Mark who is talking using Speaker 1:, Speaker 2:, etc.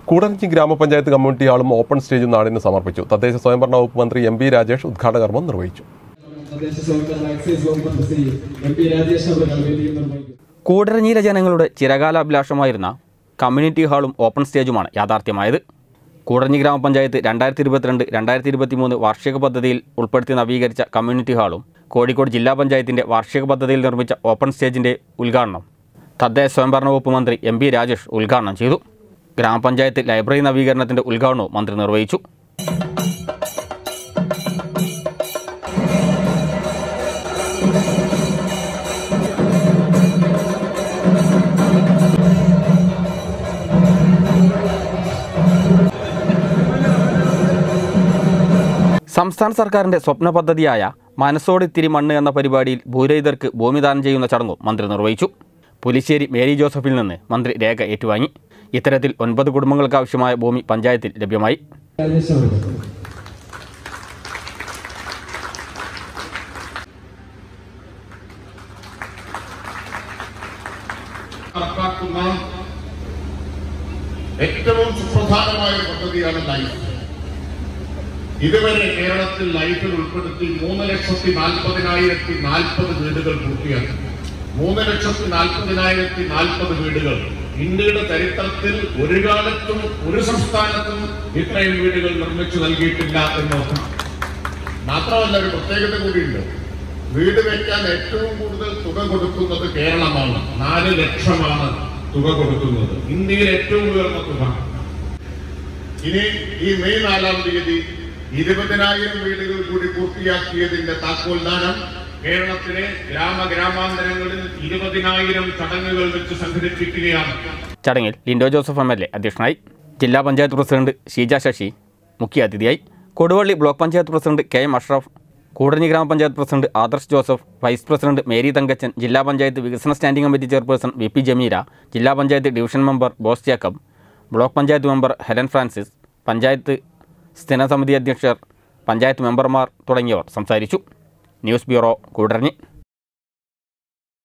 Speaker 1: കൂടരഞ്ഞി ഗ്രാമപഞ്ചായത്ത് കമ്മ്യൂണിറ്റി ഹാളും ഓപ്പൺ സ്റ്റേജും നാടിന് സമർപ്പിച്ചു തദ്ദേശ സ്വയംഭരണ വകുപ്പ് മന്ത്രി എം പി രാജേഷ് ഉദ്ഘാടന കർമ്മം നിർവഹിച്ചു
Speaker 2: തദ്ദേശ സ്വയംഭരണ എക്സൈസ് വകുപ്പ് മന്ത്രി എം പി രാജേഷ് അവർ വേദിയിൽ നിർവഹിക്കും
Speaker 3: കൂടരഞ്ഞിയിലെ ജനങ്ങളുടെ ചിരകാലാഭിലാഷമായിരുന്ന കമ്മ്യൂണിറ്റി ഹാളും ഓപ്പൺ സ്റ്റേജുമാണ് യാഥാർത്ഥ്യമായത് കൂടരഞ്ഞി ഗ്രാമപഞ്ചായത്ത് രണ്ടായിരത്തി ഇരുപത്തിരണ്ട് രണ്ടായിരത്തി ഇരുപത്തി മൂന്ന് വാർഷിക പദ്ധതിയിൽ ഉൾപ്പെടുത്തി നവീകരിച്ച കമ്മ്യൂണിറ്റി ഹാളും കോഴിക്കോട് ജില്ലാ പഞ്ചായത്തിൻ്റെ വാർഷിക പദ്ധതിയിൽ നിർമ്മിച്ച ഓപ്പൺ സ്റ്റേജിൻ്റെ ഉദ്ഘാടനം തദ്ദേശ സ്വയംഭരണ വകുപ്പ് മന്ത്രി എം പി രാജേഷ് ഉദ്ഘാടനം ചെയ്തു ഗ്രാമപഞ്ചായത്ത് ലൈബ്രറി നവീകരണത്തിൻ്റെ ഉദ്ഘാടനവും മന്ത്രി നിർവഹിച്ചു സംസ്ഥാന സർക്കാരിന്റെ സ്വപ്ന പദ്ധതിയായ മനസ്സോടിത്തിരി മണ്ണ് എന്ന പരിപാടിയിൽ ഭൂരഹിതർക്ക് ഭൂമിദാനം ചെയ്യുന്ന ചടങ്ങും മന്ത്രി നിർവഹിച്ചു പുലിശ്ശേരി മേരി ജോസഫിൽ നിന്ന് മന്ത്രി രേഖ ഏറ്റുവാങ്ങി ഇത്തരത്തിൽ ഒൻപത് കുടുംബങ്ങൾക്ക് ആവശ്യമായ ഭൂമി പഞ്ചായത്തിൽ ലഭ്യമായി
Speaker 2: രാജേഷ് അവർ
Speaker 4: നടപ്പാക്കുന്ന ഏറ്റവും സുപ്രധാനമായ ഒരു പദ്ധതിയാണ് ലൈഫ് ഇതുവരെ കേരളത്തിൽ ലൈഫിൽ ഉൾപ്പെടുത്തി മൂന്ന് ലക്ഷത്തി നാൽപ്പതിനായിരത്തി നാൽപ്പത് വീടുകൾ പൂർത്തിയാക്കി മൂന്ന് ലക്ഷത്തി നാൽപ്പതിനായിരത്തി നാൽപ്പത് വീടുകൾ ഇന്ത്യയുടെ ചരിത്രത്തിൽ ഒരു കാലത്തും ഒരു സംസ്ഥാനത്തും ഇത്രയും വീടുകൾ നിർമ്മിച്ചു നൽകിയിട്ടില്ല എന്നോർക്കണം മാത്രമല്ല ഒരു പ്രത്യേകത കൂടിയുണ്ട് വീട് വെക്കാൻ ഏറ്റവും കൂടുതൽ തുക കൊടുക്കുന്നത് കേരളമാണ് നാല് ലക്ഷമാണ് തുക കൊടുക്കുന്നത് ഇന്ത്യയിൽ ഏറ്റവും ഉയർന്ന തുക ഇനി ഈ മെയ് നാലാം തീയതി ഇരുപതിനായിരം വീടുകൾ കൂടി പൂർത്തിയാക്കിയതിന്റെ താക്കോൽദാനം കേരളത്തിലെ ഗ്രാമ ഗ്രാമാന്തരങ്ങളിൽ ഇരുപതിനായിരം ചടങ്ങുകൾ വെച്ച് സംഘടിപ്പിക്കുകയാണ്
Speaker 3: ചടങ്ങിൽ Lindo Joseph M L A അധ്യക്ഷനായി ജില്ലാ പഞ്ചായത്ത് പ്രസിഡന്റ് ഷീജ ശശി മുഖ്യാതിഥിയായി Koduvally block panchayat president K M Ashraf Koodaranji ഗ്രാമപഞ്ചായത്ത് president Adarsh Joseph vice president Mary Thankachan ജില്ലാ പഞ്ചായത്ത് വികസന standing committee chairperson V P Jameera ജില്ലാ panchayat division member Bose Jacob block panchayat member Helen Francis panchayat സ്ഥിരസമിതി അധ്യക്ഷർ പഞ്ചായത്ത് മെമ്പർമാർ തുടങ്ങിയവർ സംസാരിച്ചു ന്യൂസ് ബ്യൂറോ കൂടരഞ്ഞി